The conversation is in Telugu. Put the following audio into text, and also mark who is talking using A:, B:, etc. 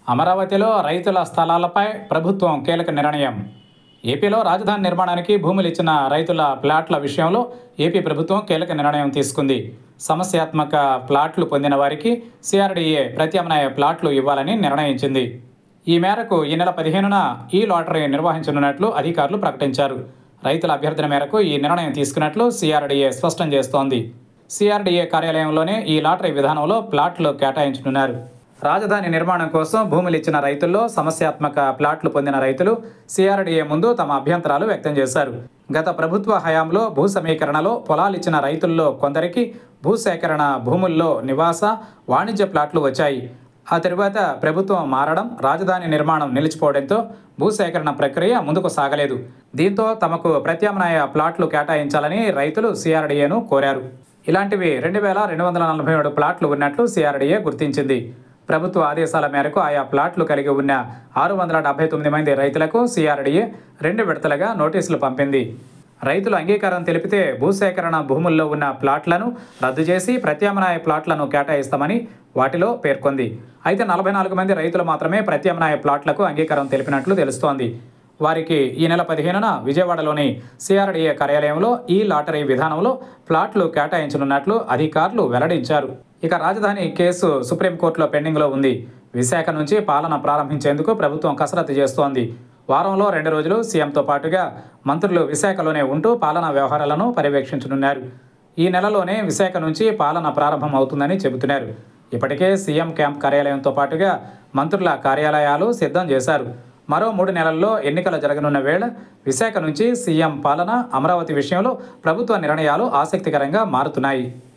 A: అమరావతిలో రైతుల స్థలాలపై ప్రభుత్వం కీలక నిర్ణయం ఏపీలో రాజధాని నిర్మాణానికి భూములు ఇచ్చిన రైతుల ప్లాట్ల విషయంలో ఏపీ ప్రభుత్వం కీలక నిర్ణయం తీసుకుంది సమస్యాత్మక ప్లాట్లు పొందిన వారికి సిఆర్డీఏ ప్రత్యామ్నాయ ప్లాట్లు ఇవ్వాలని నిర్ణయించింది ఈ మేరకు ఈ నెల పదిహేనున ఈ లాటరీ నిర్వహించనున్నట్లు అధికారులు ప్రకటించారు రైతుల అభ్యర్థన మేరకు ఈ నిర్ణయం తీసుకున్నట్లు సిఆర్డీఏ స్పష్టం చేస్తోంది సిఆర్డీఏ కార్యాలయంలోనే ఈ లాటరీ విధానంలో ప్లాట్లు కేటాయించనున్నారు రాజధాని నిర్మాణం కోసం భూములు ఇచ్చిన రైతుల్లో సమస్యాత్మక ప్లాట్లు పొందిన రైతులు సిఆర్డీఏ ముందు తమ అభ్యంతరాలు వ్యక్తం చేశారు గత ప్రభుత్వ హయాంలో భూ సమీకరణలో పొలాలు ఇచ్చిన రైతుల్లో కొందరికి భూసేకరణ భూముల్లో నివాస వాణిజ్య ప్లాట్లు వచ్చాయి ఆ తరువాత ప్రభుత్వం మారడం రాజధాని నిర్మాణం నిలిచిపోవడంతో భూసేకరణ ప్రక్రియ ముందుకు సాగలేదు దీంతో తమకు ప్రత్యామ్నాయ ప్లాట్లు కేటాయించాలని రైతులు సిఆర్డీఏను కోరారు ఇలాంటివి రెండు వేల రెండు వందల నలభై ఏడు ప్లాట్లు ఉన్నట్లు సిఆర్డీఏ గుర్తించింది ప్రభుత్వ ఆదేశాల మేరకు ఆయా ప్లాట్లు కలిగి ఉన్న ఆరు వందల డెబ్బై తొమ్మిది మంది రైతులకు సిఆర్డీఏ రెండు విడతలుగా నోటీసులు పంపింది రైతులు అంగీకారం తెలిపితే భూసేకరణ భూముల్లో ఉన్న ప్లాట్లను రద్దు చేసి ప్రత్యామ్నాయ ప్లాట్లను కేటాయిస్తామని వాటిలో పేర్కొంది అయితే నలభై నాలుగు మంది రైతులు మాత్రమే ప్రత్యామ్నాయ ప్లాట్లకు అంగీకారం తెలిపినట్లు తెలుస్తోంది వారికి ఈ నెల పదిహేనున విజయవాడలోని సిఆర్డీఏ కార్యాలయంలో ఈ లాటరీ విధానంలో ప్లాట్లు కేటాయించనున్నట్లు అధికారులు వెల్లడించారు ఇక రాజధాని కేసు సుప్రీంకోర్టులో పెండింగ్లో ఉంది విశాఖ నుంచి పాలన ప్రారంభించేందుకు ప్రభుత్వం కసరత్తు చేస్తోంది వారంలో రెండు రోజులు సీఎంతో పాటుగా మంత్రులు విశాఖలోనే ఉంటూ పాలనా వ్యవహారాలను పర్యవేక్షించనున్నారు ఈ నెలలోనే విశాఖ నుంచి పాలన ప్రారంభం అవుతుందని చెబుతున్నారు ఇప్పటికే సీఎం క్యాంప్ కార్యాలయంతో పాటుగా మంత్రుల కార్యాలయాలు సిద్ధం చేశారు మరో మూడు నెలల్లో ఎన్నికలు జరగనున్న వేళ విశాఖ నుంచి సీఎం పాలన అమరావతి విషయంలో ప్రభుత్వ నిర్ణయాలు ఆసక్తికరంగా మారుతున్నాయి